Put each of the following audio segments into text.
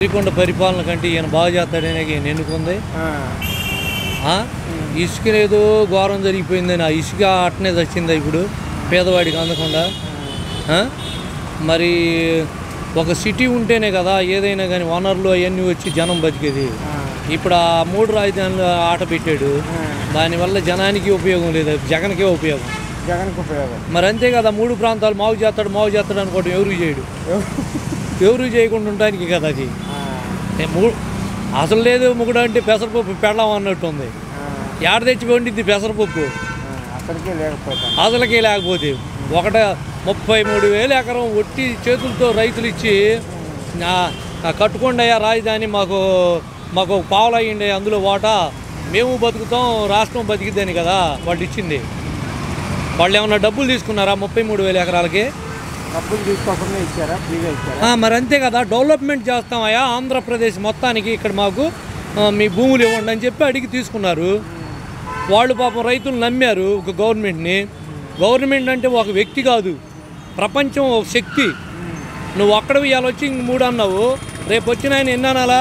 శ్రీకొండ పరిపాలన కంటే ఈయన బాగా చేస్తాడనే ఈయన ఎన్నుకుంది ఆ, ఆ? ఇసుక ఏదో ఘోరం జరిగిపోయిందని ఆ ఇసుక అట్నే చచ్చిందా ఇప్పుడు పేదవాడికి అందకుండా ఆ? మరి ఒక సిటీ ఉంటేనే కదా ఏదైనా కానీ వనరులు అవన్నీ వచ్చి జనం బతికేది ఆ, ఇప్పుడు ఆ మూడు రాజధానులు ఆట పెట్టాడు ఆ. దానివల్ల జనానికి ఉపయోగం లేదు జగన్కే ఉపయోగం జగన్కి ఉపయోగం మరి అంతే కదా మూడు ప్రాంతాలు మాగు చేస్తాడు మాగు చేస్తాడు అనుకోవడం ఎవరు చేయడు ఎవరు చేయకుండా ఉండడానికి కదా అది ఆ, ఏ మూ- అసలు లేదు ముగుడు అంటే పెసరపప్పు పెళ్ళాం అన్నట్టు ఉంది ఆ, ఏడ తెచ్చి వండిద్ది పెసరపప్పు ఆ, అసలుకే లేకపోతాం అసలుకే లేకపోతే ఒకట ముప్పై మూడు వేలు ఎకరం ఒట్టి చేతులతో రైతులు ఇచ్చి నా- నా కట్టుకోండి అయ్యా రాజధాని మాకు మాకు ఒక పావులు అయ్యండి అందులో వాటా మేము బతుకుతాం రాష్ట్రం బతికిద్దని కదా వాళ్ళు ఇచ్చింది వాళ్ళు ఏమన్నా డబ్బులు తీసుకున్నారా ముప్పై మూడు వేల ఎకరాలకి డబ్బులు తీసుకోకుండా ఇచ్చారా ఫ్రీగా ఇచ్చారా ఆ, మరి అంతే కదా డెవలప్మెంట్ చేస్తామయ్యా ఆంధ్రప్రదేశ్ మొత్తానికి ఇక్కడ మాకు ఆ, మీ భూములు ఇవ్వండి అని చెప్పి అడిగి తీసుకున్నారు వాళ్ళు పాపం రైతులు నమ్మారు ఒక గవర్నమెంట్ని గవర్నమెంట్ అంటే ఒక వ్యక్తి కాదు ప్రపంచం ఒక శక్తి నువ్వు అక్కడ ఇవాళ వచ్చి ఇంక మూడు అన్నావు రేపు వచ్చిన ఆయన ఎన్ని అనాలా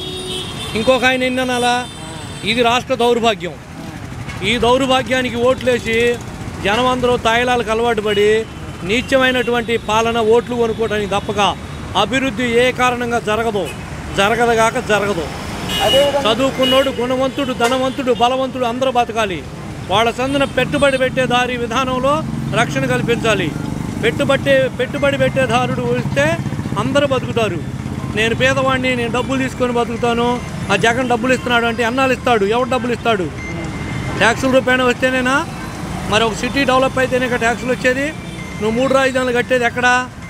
ఇంకొక ఆయన ఎన్ని అనాలా ఇది రాష్ట్ర దౌర్భాగ్యం ఈ దౌర్భాగ్యానికి ఓట్లేసి జనం అందరూ తాయిలాలకు అలవాటు పడి నీచమైనటువంటి పాలన ఓట్లు కొనుక్కోవడానికి తప్పక అభివృద్ధి ఏ కారణంగా జరగదు జరగదు కాక జరగదు అదేవిధంగా చదువుకున్నోడు గుణవంతుడు ధనవంతుడు బలవంతుడు అందరూ బతకాలి వాళ్ళ సందున పెట్టుబడి పెట్టే దారి విధానంలో రక్షణ కల్పించాలి పెట్టుబట్టే పెట్టుబడి పెట్టే దారుడు వస్తే అందరూ బతుకుతారు నేను పేదవాడిని నేను డబ్బులు తీసుకొని బతుకుతాను ఆ జగన్ డబ్బులు ఇస్తున్నాడు అంటే అన్నాలు ఇస్తాడు ఎవరు డబ్బులు ఇస్తాడు ట్యాక్సుల రూపాయన వస్తేనేనా మరి ఒక సిటీ డెవలప్ అయితేనే కదా ట్యాక్సులు వచ్చేది నువ్వు మూడు రాజధానులు కట్టేది ఎక్కడా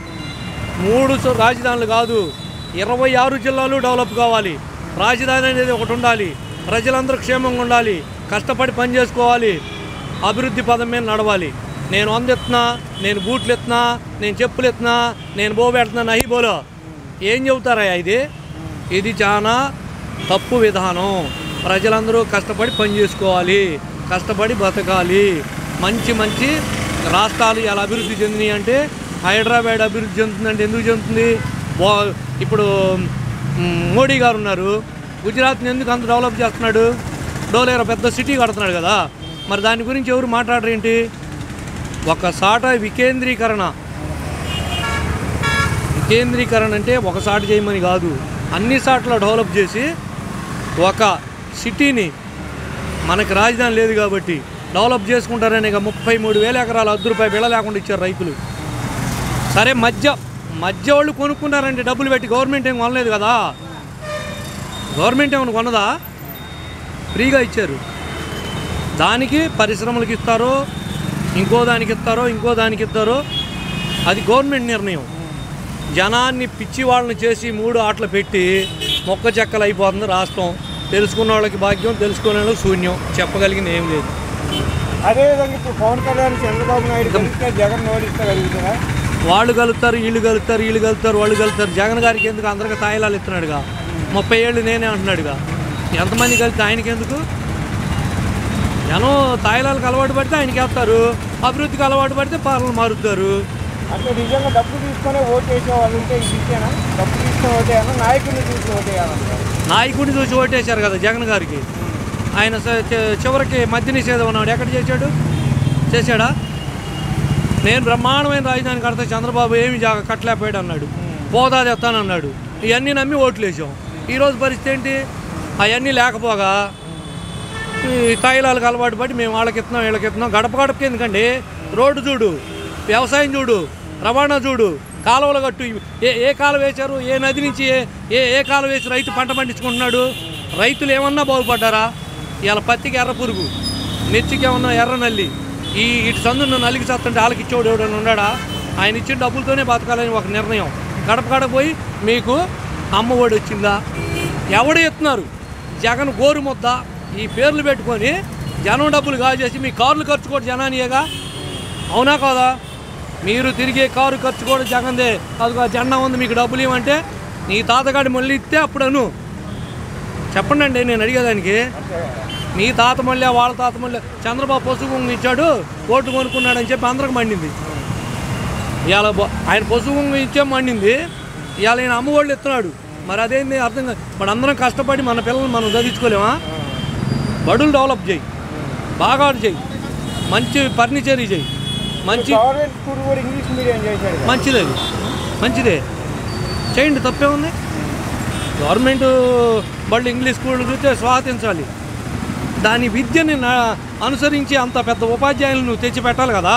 మూడు స- రాజధానులు కాదు ఇరవై ఆరు జిల్లాలు డెవలప్ కావాలి రాజధాని అనేది ఒకటి ఉండాలి ప్రజలందరూ క్షేమంగా ఉండాలి కష్టపడి పని చేసుకోవాలి అభివృద్ధి పదం మీద నడవాలి నేను వంద ఎత్తున్నా నేను బూట్లు ఎత్తున్నా నేను చెప్పులు ఎత్తున్నా నేను బో పెడుతున్నా నహి బోలో ఏం చెబుతారా ఇది ఇది చాలా తప్పు విధానం ప్రజలందరూ కష్టపడి పని చేసుకోవాలి కష్టపడి బతకాలి మంచి మంచి రాష్ట్రాలు ఎలా అభివృద్ధి చెందినాయి అంటే హైదరాబాద్ అభివృద్ధి చెందుతుందంటే ఎందుకు చెందుతుంది బో ఇప్పుడు మ్, మోడీ గారు ఉన్నారు గుజరాత్ని ఎందుకు అంత డెవలప్ చేస్తున్నాడు డోలేరా పెద్ద సిటీ కడుతున్నాడు కదా మరి దాని గురించి ఎవరు మాట్లాడరు ఏంటి ఒక సాట వికేంద్రీకరణ వికేంద్రీకరణ అంటే ఒక సాట చేయమని కాదు అన్ని సాట్ల డెవలప్ చేసి ఒక సిటీని మనకి రాజధాని లేదు కాబట్టి డెవలప్ చేసుకుంటారని ఇక ముప్పై మూడు వేల ఎకరాలు అర్ధ రూపాయి బిళ్ళ లేకుండా ఇచ్చారు రైతులు సరే మధ్య మధ్య వాళ్ళు కొనుక్కున్నారంటే డబ్బులు పెట్టి గవర్నమెంట్ ఏం కొనలేదు కదా గవర్నమెంట్ ఏమైనా కొన్నదా ఫ్రీగా ఇచ్చారు దానికి పరిశ్రమలకు ఇస్తారో ఇంకో దానికి ఇస్తారో ఇంకో దానికి ఇస్తారో అది గవర్నమెంట్ నిర్ణయం జనాన్ని పిచ్చి వాళ్ళని చేసి మూడు ఆటలు పెట్టి మొక్క చెక్కలు అయిపోతుంది రాష్ట్రం తెలుసుకున్న వాళ్ళకి భాగ్యం తెలుసుకునే వాళ్ళకి శూన్యం చెప్పగలిగింది ఏం లేదు అదేవిధంగా ఇప్పుడు పవన్ కళ్యాణ్ చంద్రబాబు నాయుడు కలిస్తే జగన్ ఓడిస్తే కలుగుతుందా వాళ్ళు కలుగుతారు వీళ్ళు కలుగుతారు వీళ్ళు కలుగుతారు వాళ్ళు కలుగుతారు జగన్ గారికి ఎందుకు అందరికి తాయిలాలు ఇస్తున్నాడుగా ముప్పై ఏళ్ళు నేనే అంటున్నాడుగా ఎంతమంది కలిస్తే ఆయనకి ఎందుకు జనం తాయిలాలకు అలవాటు పడితే ఆయనకి వేస్తారు అభివృద్ధికి అలవాటు పడితే పాలన మారుతారు అంటే నిజంగా డబ్బు తీసుకొని ఓటు వేసే వాళ్ళు ఉంటే ఇది ఇచ్చేనా డబ్బు తీసుకొని ఓటేయాలా నాయకుడిని చూసి ఓటేయాలంటారు నాయకుడిని చూసి ఓటేశారు కదా జగన్ గారికి ఆయన స- చి- చివరికి మద్య నిషేధం అన్నాడు ఎక్కడ చేశాడు చేశాడా నేను బ్రహ్మాండమైన రాజధాని కడితే చంద్రబాబు ఏమి జాగ కట్టలేకపోయాడు అన్నాడు పోదా తెస్తానన్నాడు ఇవన్నీ నమ్మి ఓట్లు వేసాం ఈరోజు పరిస్థితి ఏంటి అవన్నీ లేకపోగా ఈ తైలాలకు అలవాటు పడి మేము వాళ్ళకి ఇస్తున్నాం వీళ్ళకి ఇస్తున్నాం గడప గడపకి ఎందుకండి రోడ్డు చూడు వ్యవసాయం చూడు రవాణా చూడు కాలువలు కట్టు ఏ ఏ కాలువ వేశారు ఏ నది నుంచి ఏ ఏ ఏ కాలువ వేసి రైతు పంట పండించుకుంటున్నాడు రైతులు ఏమన్నా బాగుపడ్డారా ఇవాళ పత్తికి ఎర్ర పురుగు మిర్చికి ఏమన్నా ఎర్ర నల్లి ఈ ఇటు సందున్న నల్లికి చస్తుంటే వాళ్ళకి ఇచ్చేవాడు ఎవడైనా ఉన్నాడా ఆయన ఇచ్చిన డబ్బులతోనే బతకాలని ఒక నిర్ణయం గడప గడప పోయి మీకు అమ్మ ఒడి వచ్చిందా ఎవడు ఎత్తున్నారు జగన్ గోరు ముద్ద ఈ పేర్లు పెట్టుకొని జనం డబ్బులు కాజేసి మీ కార్లు ఖర్చు కూడా జనానియేగా అవునా కాదా మీరు తిరిగే కారు ఖర్చు కూడా జగన్దే అదిగో ఆ జెండా ఉంది మీకు డబ్బులు ఇవ్వమంటే నీ తాతగాడి మళ్ళీ ఇస్తే అప్పుడు అను చెప్పండి అండి నేను అడిగేదానికి మీ తాత మళ్ళీ వాళ్ళ తాత మళ్ళీ చంద్రబాబు పసుపు కుంకుమ ఇచ్చాడు ఓటు కొనుక్కున్నాడని చెప్పి అందరికి మండింది ఇవాళ బ- ఆయన పసుపు కుంకుమ ఇచ్చే మండింది ఇవాళ ఆయన అమ్మఒళ్ళు ఇస్తున్నాడు మరి అదేంది అర్థం కాదు మరి అందరం కష్టపడి మన పిల్లల్ని మనం చదివించుకోలేమా బడులు డెవలప్ చేయి బాగా చేయి మంచి ఫర్నిచర్ చేయి మంచి గవర్నమెంట్ స్కూల్ కూడా ఇంగ్లీష్ మీడియం చేశాడు కదా. మంచిదే అది. మంచిదే చేయండి తప్పే ఉంది గవర్నమెంట్ బళ్ళు ఇంగ్లీష్ స్కూల్ చూస్తే స్వాగతించాలి దాని విద్యని నా- అనుసరించి అంత పెద్ద ఉపాధ్యాయులు నువ్వు తెచ్చి పెట్టాలి కదా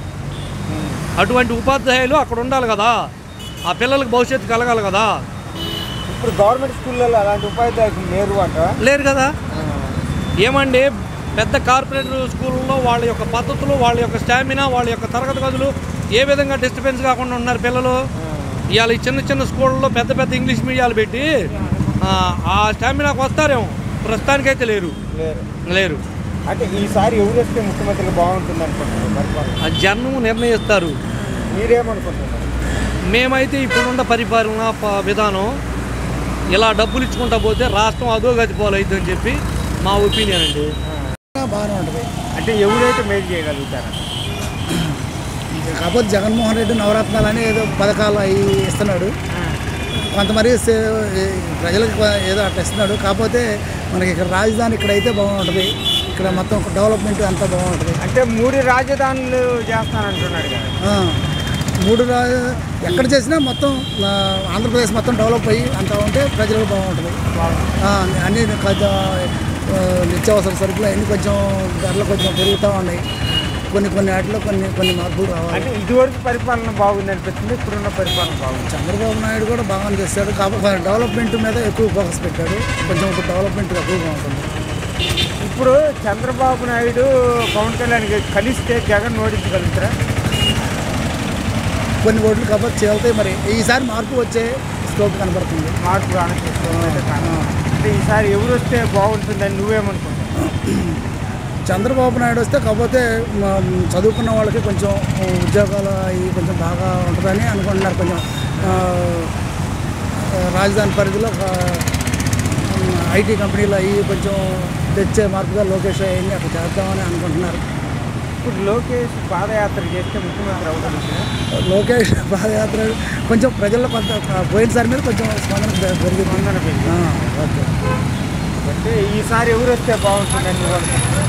అటువంటి ఉపాధ్యాయులు అక్కడ ఉండాలి కదా ఆ పిల్లలకు భవిష్యత్తు కలగాలి కదా ఇప్పుడు గవర్నమెంట్ స్కూళ్ళలో అలాంటి ఉపాధ్యాయులు లేరు అంట లేరు కదా ఏమండి పెద్ద కార్పొరేట్ స్కూల్లో వాళ్ళ యొక్క పద్ధతులు వాళ్ళ యొక్క స్టామినా వాళ్ళ యొక్క తరగతి గదులు ఏ విధంగా డిస్టర్బెన్స్ కాకుండా ఉన్నారు పిల్లలు ఇవాళ ఈ చిన్న చిన్న స్కూళ్ళలో పెద్ద పెద్ద ఇంగ్లీష్ మీడియాలు పెట్టి ఆ, ఆ స్టామినాకి వస్తారేమో ప్రస్తుతానికైతే లేరు లేరు లేరు అంటే ఈసారి ఎవరు వస్తే ముఖ్యమంత్రులు బాగుంటుంది అనుకుంటున్నారు పరిపాలన ఆ జనం నిర్ణయిస్తారు మీరేమనుకుంటున్నారు మేమైతే ఇప్పుడున్న పరిపాలన ప- విధానం ఇలా డబ్బులు ఇచ్చుకుంటా పోతే రాష్ట్రం అధోగతి పాలైద్దని చెప్పి మా ఒపీనియన్ అండి బాగానే ఉంటుంది అంటే ఎవరైతే మేలు చేయగలుగుతారు కాకపోతే జగన్మోహన్ రెడ్డి నవరత్నాలు అని ఏదో పథకాలు అవి ఇస్తున్నాడు కొంతమంది సే- ఈ ప్రజలకు కొ- ఏదో అట్లా ఇస్తున్నాడు కాకపోతే మనకి ఇక్కడ రాజధాని ఇక్కడైతే బాగుంటుంది ఇక్కడ మొత్తం డెవలప్మెంట్ అంతా బాగుంటుంది అంటే మూడు రాజధానులు చేస్తానంటున్నాడు కదా ఆ, మూడు రా ఎక్కడ చేసినా మొత్తం ఆ, ఆంధ్రప్రదేశ్ మొత్తం డెవలప్ అయ్యి అంతా ఉంటే ప్రజలకు బాగుంటుంది ఆ, అన్ని కొంచెం ఆ, నిత్యావసర సరుకులు అన్నీ కొంచెం ధరలు కొంచెం పెరుగుతూ ఉన్నాయి కొన్ని కొన్ని వాటిలో కొన్ని కొన్ని మార్పులు రావాలి అంటే ఇదివరకు పరిపాలన బాగుంది అనిపిస్తుంది ఇప్పుడున్న పరిపాలన బాగుంది చంద్రబాబు నాయుడు కూడా బాగానే చేస్తాడు కాకపోతే డెవలప్మెంట్ మీద ఎక్కువ ఫోకస్ పెట్టాడు కొంచెం ఇప్పుడు డెవలప్మెంట్ ఎక్కువగా ఉంటుంది ఇప్పుడు చంద్రబాబు నాయుడు పవన్ కళ్యాణ్ గారు కలిస్తే జగన్ ఓడించగలుగుతారా కొన్ని ఓట్లు కాకపోతే చేయాలి మరి ఈసారి మార్పు వచ్చే స్కోప్ కనబడుతుంది మార్పు కానిపిస్తుంది అంటే ఈసారి ఎవరు వస్తే బాగుంటుందని నువ్వేమనుకుంటున్నావు చంద్రబాబు నాయుడు వస్తే కాకపోతే మ, చదువుకున్న వాళ్ళకి కొంచెం ఉద్యోగాలు అవి కొంచెం బాగా ఉంటుందని అనుకుంటున్నారు కొంచెం ఆ, రాజధాని పరిధిలో ఐటీ కంపెనీలు అవి కొంచెం తెచ్చే మార్పుగా లోకేష్ అవన్నీ అక్కడ చేద్దామని అనుకుంటున్నారు ఇప్పుడు లోకేష్ పాదయాత్ర చేస్తే ముఖ్యమంత్రి అవగలుగుతారా లోకేష్ పాదయాత్ర కొంచెం ప్రజల్లో కొంత పోయినసారి మీద కొంచెం స్పందన పె- పెరిగింది స్పందన పెరిగింది. ఆ, ఓకే అంటే ఈసారి ఎవరు వస్తే బాగుంటుందని నువ్వు అనుకుంటున్నావు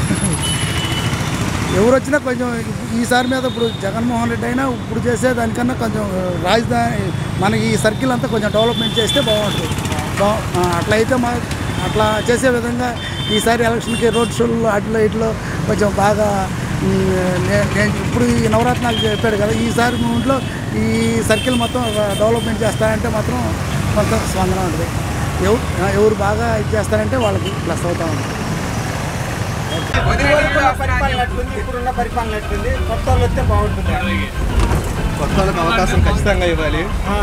ఎవరు వచ్చినా కొంచెం ఈసారి మీద ఇప్పుడు జగన్మోహన్ రెడ్డి అయినా ఇప్పుడు చేసే దానికన్నా కొంచెం రాజధాని మనకి ఈ సర్కిల్ అంతా కొంచెం డెవలప్మెంట్ చేస్తే బాగుంటుంది బా ఆ, అట్లయితే మా అట్లా చేసే విధంగా ఈసారి ఎలక్షన్కి రోడ్ షోలు అట్లా ఇట్లో కొంచెం బాగా ఉమ్, నే- నేను ఇప్పుడు ఈ నవరత్నాలు చెప్పాడు కదా ఈసారి మూమెంట్లో ఈ సర్కిల్ మొత్తం డెవలప్మెంట్ చేస్తారంటే మాత్రం కొంత స్పందన ఉంటుంది ఎవరు ఎవరు బాగా ఇది చేస్తారంటే వాళ్ళకి ప్లస్ అవుతా ఉంటుంది ఇదివరకున్న పరిపాలన ఎట్లుంది ఇప్పుడున్న పరిపాలన ఎట్లుంది కొత్త వాళ్ళు వస్తే బాగుంటుంది కొత్త వాళ్ళకి అవకాశం ఖచ్చితంగా ఇవ్వాలి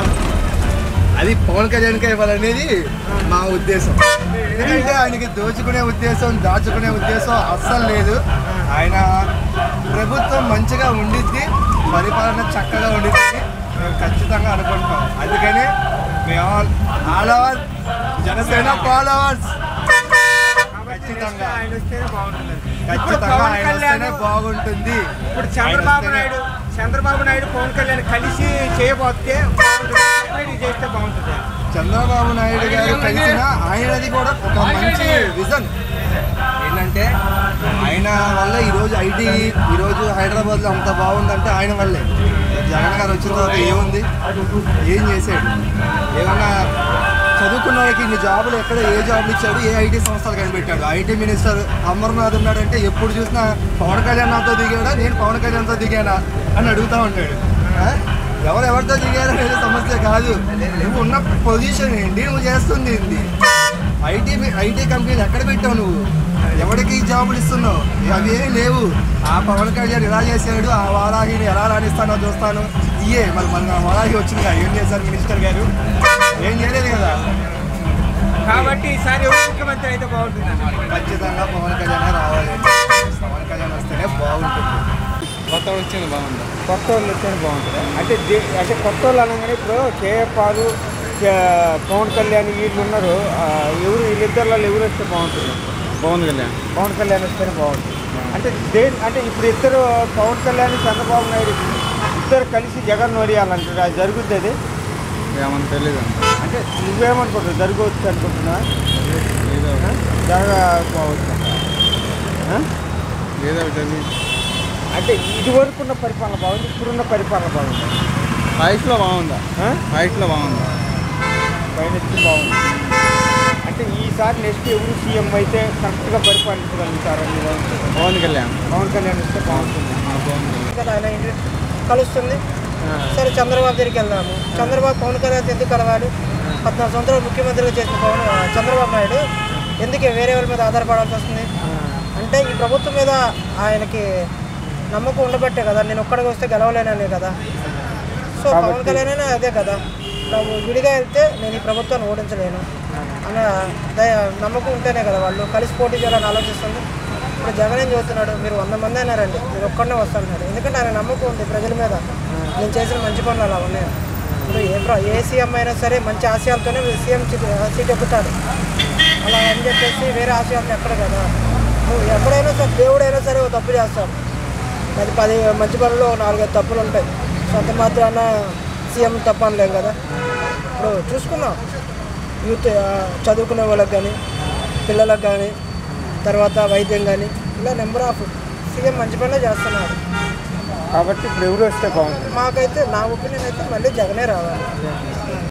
అది పవన్ కళ్యాణ్కే ఇవ్వాలనేది మా ఉద్దేశం ఎందుకంటే ఆయనకి దోచుకునే ఉద్దేశం దాచుకునే ఉద్దేశం అస్సలు లేదు ఆయన ప్రభుత్వం మంచిగా ఉండిద్ది పరిపాలన చక్కగా ఉండిద్ది అని మేము ఖచ్చితంగా అనుకుంటున్నాం అందుకని మేము all all over Janasena followers ఖచ్చితంగా ఆయన వస్తేనే బాగుంటుంది ఇప్పుడు ఖచ్చితంగా పవన్ ఆయన కళ్యాణ్ వస్తేనే బాగుంటుంది ఇప్పుడు చంద్రబాబు ఆయన వస్తేనే- నాయుడు చంద్రబాబు నాయుడు పవన్ కళ్యాణ్ కలిసి చేయబోతే బాగుంటుంది. separate చేస్తే బాగుంటుంది చంద్రబాబు నాయుడు గారు కలిసిన ఆయనది కూడా ఒక మంచి విజన్ ఏంటంటే ఆయన వల్ల ఈరోజు ఐటీ ఈరోజు హైదరాబాద్లో అంత బాగుందంటే ఆయన వల్లే జగన్ గారు వచ్చిన తర్వాత ఏముంది ఏం చేశాడు ఏమన్నా చదువుకున్న వాళ్ళకి ఇన్ని జాబులు ఎక్కడ ఏ జాబులు ఇచ్చాడు ఏ ఐటీ సంస్థలు కనిపెట్టాడు ఐటీ మినిస్టర్ అమర్నాథ్ ఉన్నాడంటే ఎప్పుడు చూసినా పవన్ కళ్యాణ్ నాతో దిగాడా నేను పవన్ కళ్యాణ్తో దిగానా అని అడుగుతూ ఉంటాడు ఆ? ఎవరు ఎవరితో దిగారు అనేది సమస్య కాదు నువ్వు ఉన్న పొజిషన్ ఏంటి నువ్వు చేస్తుంది ఏంటి ఐటీ ఐటీ కంపెనీలు ఎక్కడ పెట్టావు నువ్వు ఎవరికి జాబులు ఇస్తున్నావు అవి ఏమీ లేవు ఆ పవన్ కళ్యాణ్ ఇలా చేశాడు ఆ వారాహిని ఎలా రాణిస్తానో చూస్తాను ఇయే మరి మన వారాహి వచ్చింది కదా ఏం చేశారు మినిస్టర్ గారు ఏం చేయలేదు కదా కాబట్టి ఈసారి ఎవరు ముఖ్యమంత్రి అయితే బాగుంటుంది ఖచ్చితంగా పవన్ కళ్యాణ్ రావాలి పవన్ కళ్యాణ్ వస్తేనే బాగుంటుంది కొత్త వచ్చింది బాగుంటుంది కొత్త వాళ్ళు వస్తేనే బాగుంటుంది అంటే దే- అంటే కొత్త వాళ్ళు అనగానే ఇప్పుడు కేఎఫ్ పాలు కే- పవన్ కళ్యాణ్ వీళ్ళు ఉన్నారు ఆ, ఎవరు వీళ్ళిద్దరిలో ఎవరు వస్తే బాగుంటుంది పవన్ కళ్యాణ్ పవన్ కళ్యాణ్ వస్తేనే బాగుంటుంది అంటే దే అంటే ఇప్పుడు ఇద్దరు పవన్ కళ్యాణ్ చంద్రబాబు నాయుడు ఇద్దరు కలిసి జగన్ ఓడియాలంటారు అది జరుగుతుంది అది ఏమని తెలియదు అంటే నువ్వేమనుకుంటున్నావు జరగవచ్చు అనుకుంటున్నా ఏదో జరగకపోవచ్చు ఏదో తెలియదు అంటే ఇదివరకున్న పరిపాలన బాగుంది ఇప్పుడున్న పరిపాలన బాగుంది హైట్లో బాగుందా హైట్లో బాగుందా పైన బాగుంది అంటే ఈసారి నెక్స్ట్ ఎవరు సీఎం అయితే కరెక్ట్గా పరిపాలించగలుగుతారని మీరు అనుకుంటున్నారు? పవన్ కళ్యాణ్ పవన్ కళ్యాణ్ వస్తే బాగుంటుంది ఆ, పవన్ కళ్యాణ్ కదా ఆయన ఇంటి కలుస్తుంది సరే చంద్రబాబు దగ్గరికి వెళ్దాము చంద్రబాబు పవన్ కళ్యాణ్ ఎందుకు కలవాలి పద్నాలుగు సంవత్సరాలు ముఖ్యమంత్రిగా చేసిన పవన్ చంద్రబాబు నాయుడు ఎందుకు వేరే వాళ్ళ మీద ఆధారపడాల్సి వస్తుంది అంటే ఈ ప్రభుత్వం మీద ఆయనకి నమ్మకం ఉండబట్టే కదా నేను ఒక్కడికి వస్తే గెలవలేననే కదా సో పవన్ కళ్యాణ్ అయినా అదే కదా నువ్వు విడిగా వెళ్తే నేను ఈ ప్రభుత్వాన్ని ఓడించలేను అన్న దయ నమ్మకం ఉంటేనే కదా వాళ్ళు కలిసి పోటీ చేయాలని ఆలోచిస్తుంది ఇప్పుడు జగన్ ఏం చెబుతున్నాడు మీరు వంద మంది అయినారండి మీరు ఒక్కడనే వస్తాను ఎందుకంటే ఆయన నమ్మకం ఉంది ప్రజల మీద నేను చేసిన మంచి పనులు అలా ఉన్నాయి ఇప్పుడు ఏ ప్ర ఏ సీఎం అయినా సరే మంచి ఆశయాలతోనే సీఎం సీట్ సీట్ ఎక్కుతాడు అలా అని చెప్పేసి వేరే ఆశయాలు ఎక్కడ కదా నువ్వు ఎక్కడైనా సరే దేవుడైనా సరే ఓ తప్పు చేస్తాడు అది పది మంచి పనులు ఓ నాలుగైదు తప్పులు ఉంటాయి సో అంత మాత్రాన సీఎం తప్ప అనలేం కదా ఇప్పుడు చూసుకున్నాం యూత్ ఆ, చదువుకునే వాళ్ళకి కానీ పిల్లలకు కానీ తర్వాత వైద్యం కానీ ఇలా నెంబర్ ఆఫ్ సీఎం మంచి పనులే చేస్తున్నాడు కాబట్టి ఇప్పుడు ఎవరు వస్తే బాగుంటుంది మాకైతే నా ఒపీనియన్ అయితే మళ్ళీ జగనే రావాలి